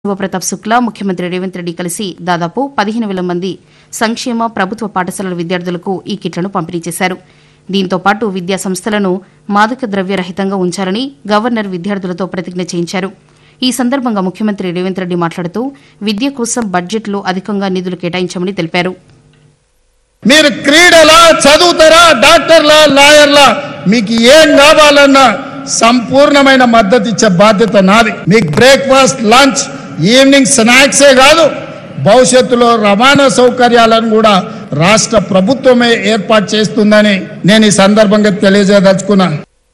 శివప్రతాప్ శుక్లా ముఖ్యమంత్రి రేవంత్ రెడ్డి కలిసి దాదాపు పదిహేను వేల మంది సంక్షేమ ప్రభుత్వ పాఠశాలల విద్యార్థులకు ఈ కిట్లను పంపిణీ చేశారు దీంతో పాటు విద్యా సంస్థలను మాదక ద్రవ్య రహితంగా ఉంచాలని గవర్నర్ విద్యార్థులతో ప్రతిజ్ఞ చేయించారు ఈ సందర్భంగా ముఖ్యమంత్రి రేవంత్ రెడ్డి మాట్లాడుతూ విద్య కోసం బడ్జెట్లో అధికంగా నిధులు కేటాయించామని తెలిపారు మీరు క్రీడలా చదువుతారా డాక్టర్లా లాయర్లా మీకు ఏం కావాలన్నా సంపూర్ణమైన మద్దతు ఇచ్చే బాధ్యత నాది మీకు బ్రేక్ఫాస్ట్ లంచ్ ఈవినింగ్ స్నాక్సే కాదు భవిష్యత్తులో రవాణా సౌకర్యాలను కూడా రాష్ట్ర ప్రభుత్వమే ఏర్పాటు చేస్తుందని నేను ఈ సందర్భంగా తెలియజేయదలుచుకున్నా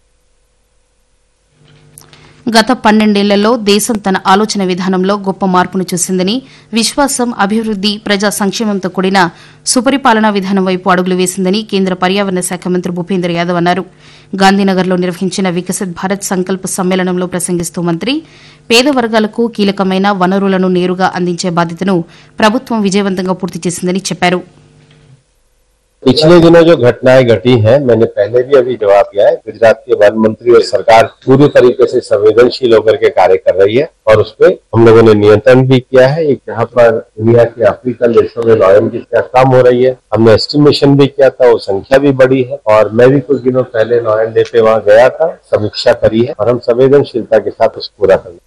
గత పన్నెండేళ్లలో దేశం తన ఆలోచన విధానంలో గొప్ప మార్పును చూసిందని విశ్వాసం అభివృద్ది ప్రజా సంక్షేమంతో కూడిన సుపరిపాలనా విధానం వైపు అడుగులు వేసిందని కేంద్ర పర్యావరణ శాఖ మంత్రి భూపేంద్ర యాదవ్ అన్నారు గాంధీనగర్లో నిర్వహించిన వికసిత్ భారత్ సంకల్ప సమ్మేళనంలో ప్రసంగిస్తూ మంత్రి పేద వర్గాలకు కీలకమైన వనరులను నేరుగా అందించే బాధ్యతను ప్రభుత్వం విజయవంతంగా పూర్తి చేసిందని చెప్పారు पिछले दिनों जो घटनाएं घटी हैं मैंने पहले भी अभी जवाब दिया है गुजरात के वन मंत्री और सरकार पूरी तरीके से संवेदनशील होकर के कार्य कर रही है और उस पर हम लोगों ने नियंत्रण भी किया है एक जहाँ पर दुनिया के अफ्रीकन देशों में लॉयन की संख्या कम हो रही है हमने एस्टिमेशन भी किया था वो संख्या भी बढ़ी है और मैं भी कुछ दिनों पहले लॉयन डे पे वहाँ गया था समीक्षा करी है और हम संवेदनशीलता के साथ उसको पूरा करेंगे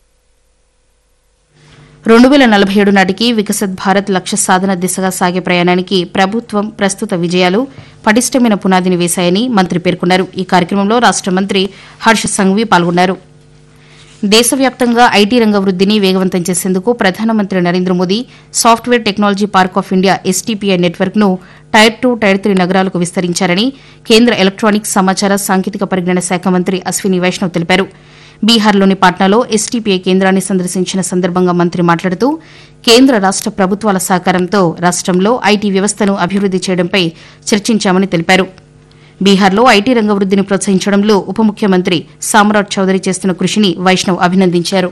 రెండు వేల నలభై ఏడు నాటికి వికసిత్ భారత్ లక్ష్య సాధన దిశగా సాగే ప్రయాణానికి ప్రభుత్వం ప్రస్తుత విజయాలు పటిష్టమైన పునాదిని వేశాయని మంత్రి పేర్కొన్నారు ఈ కార్యక్రమంలో రాష్ట మంత్రి హర్ష సంఘవి పాల్గొన్నారు దేశవ్యాప్తంగా ఐటీ రంగ వృద్దిని వేగవంతం చేసేందుకు ప్రధానమంత్రి Narendra Modi software technology park of India STPI network ను టైర్ టూ టైర్ త్రీ నగరాలకు విస్తరించారని కేంద్ర ఎలక్ట్రానిక్స్ సమాచార సాంకేతిక పరిజ్ఞాన శాఖ మంత్రి అశ్విని వైష్ణవ్ తెలిపారు బీహార్లోని పాట్నాలో ఎస్టీపీఐ కేంద్రాన్ని సందర్శించిన సందర్భంగా మంత్రి మాట్లాడుతూ కేంద్ర రాష్ట ప్రభుత్వాల సహకారంతో రాష్టంలో ఐటీ వ్యవస్థను అభివృద్ది చేయడంపై చర్చించామని తెలిపారు బీహార్లో ఐటీ రంగ వృద్దిని ప్రోత్సహించడంలో ఉప ముఖ్యమంత్రి సామ్రాట్ చౌదరి చేస్తున్న కృషిని వైష్ణవ్ అభినందించారు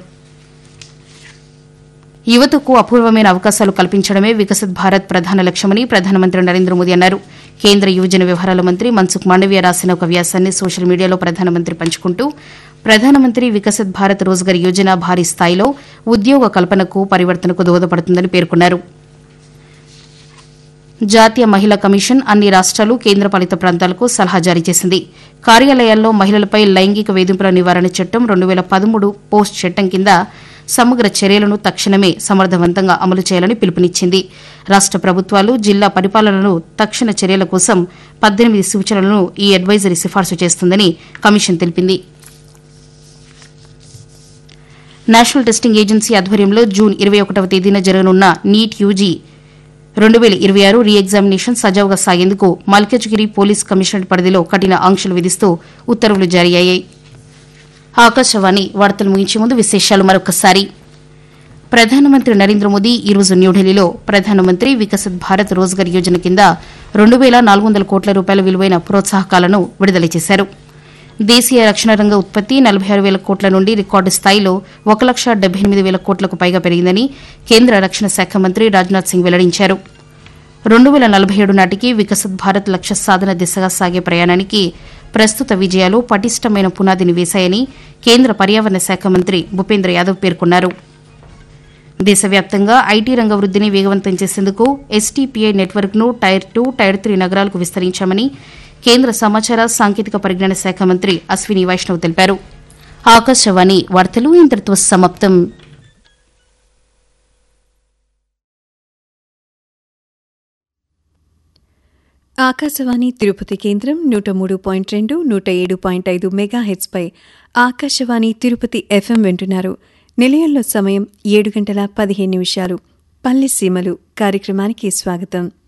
యువతకు అపూర్వమైన అవకాశాలు కల్పించడమే వికసిత్ భారత్ ప్రధాన లక్ష్యమని ప్రధానమంత్రి నరేంద్ర మోదీ అన్నారు కేంద్ర యువజన వ్యవహారాల మంత్రి మన్సుఖ్ మాండవ్య రాసిన ఒక వ్యాసాన్ని సోషల్ మీడియాలో ప్రధానమంత్రి పంచుకుంటూ ప్రధానమంత్రి వికసిత్ భారత్ రోజ్గర్ యోజన భారీ స్థాయిలో ఉద్యోగ కల్పనకు పరివర్తనకు దోహదపడుతుందని పేర్కొన్నారు జాతీయ మహిళా కమిషన్ అన్ని రాష్ట్రాలు కేంద్రపాలిత ప్రాంతాలకు సలహా జారీ చేసింది కార్యాలయాల్లో మహిళలపై లైంగిక వేధింపుల నివారణ చట్టం రెండు వేల పదమూడు పోస్ట్ చట్టం కింద సమగ్ర చర్యలను తక్షణమే సమర్థవంతంగా అమలు చేయాలని పిలుపునిచ్చింది రాష్ట ప్రభుత్వాలు జిల్లా పరిపాలనలు తక్షణ చర్యల కోసం పద్దెనిమిది సూచనలను ఈ అడ్వైజరీ సిఫార్సు చేస్తుందని కమిషన్ తెలిపింది నేషనల్ టెస్టింగ్ ఏజెన్సీ ఆధ్వర్యంలో జూన్ ఇరవై ఒకటవ తేదీన జరగనున్న నీట్ యూజీ రెండు వేల ఇరవై ఆరు రీ ఎగ్జామినేషన్ సజావుగా సాగేందుకు మల్కజ్గిరి పోలీస్ కమిషనరేట్ పరిధిలో కఠిన ఆంక్షలు విధిస్తూ ఉత్తర్వులు జారీ అయ్యాయి ఆకాశవాణి వార్తలు ముగించే ముందు విశేషాలు మరొకసారి ప్రధానమంత్రి నరేంద్ర మోదీ ఈ రోజు న్యూఢిల్లీలో ప్రధానమంత్రి వికసిత్ భారత్ రోజ్గర్ యోజన కింద రెండు వేల నాలుగు వందల కోట్ల రూపాయల విలువైన ప్రోత్సాహకాలను విడుదల చేశారు దేశీయ రక్షణ రంగ ఉత్పత్తి నలభై ఆరు వేల కోట్ల నుండి రికార్డు స్థాయిలో ఒక లక్ష డెబ్బై ఎనిమిది వేల కోట్లకు పైగా పెరిగిందని కేంద్ర రక్షణ శాఖ మంత్రి రాజ్నాథ్ సింగ్ వెల్లడించారు రెండు వేల నలభై ఏడు నాటికి వికసిత్ భారత్ లక్ష్య సాధన దిశగా సాగే ప్రయాణానికి ప్రస్తుత విజయాలు పటిష్టమైన పునాదిని వేశాయని కేంద్ర పర్యావరణ శాఖ మంత్రి భూపేంద్ర యాదవ్ పేర్కొన్నారు దేశవ్యాప్తంగా ఐటీ రంగ వృద్దిని వేగవంతం చేసేందుకు ఎస్టీపీఐ నెట్వర్క్ ను టైర్ టూ టైర్ త్రీ నగరాలకు విస్తరించామని కేంద్ర సమాచార సాంకేతిక పరిజ్ఞాన శాఖ మంత్రి అశ్విని వైష్ణవ్ తెలిపారు ఆకాశవాణి వార్తలు ఇంతటితో సమాప్తం ఆకాశవాణి తిరుపతి కేంద్రం నూట మూడు పాయింట్ రెండు నూట ఏడు పాయింట్ ఐదు మెగా హెచ్పై ఆకాశవాణి తిరుపతి ఎఫ్ఎం వింటున్నారు నిలయంలో సమయం ఏడు గంటల పదిహేను నిమిషాలు పల్లె సీమలు కార్యక్రమానికి స్వాగతం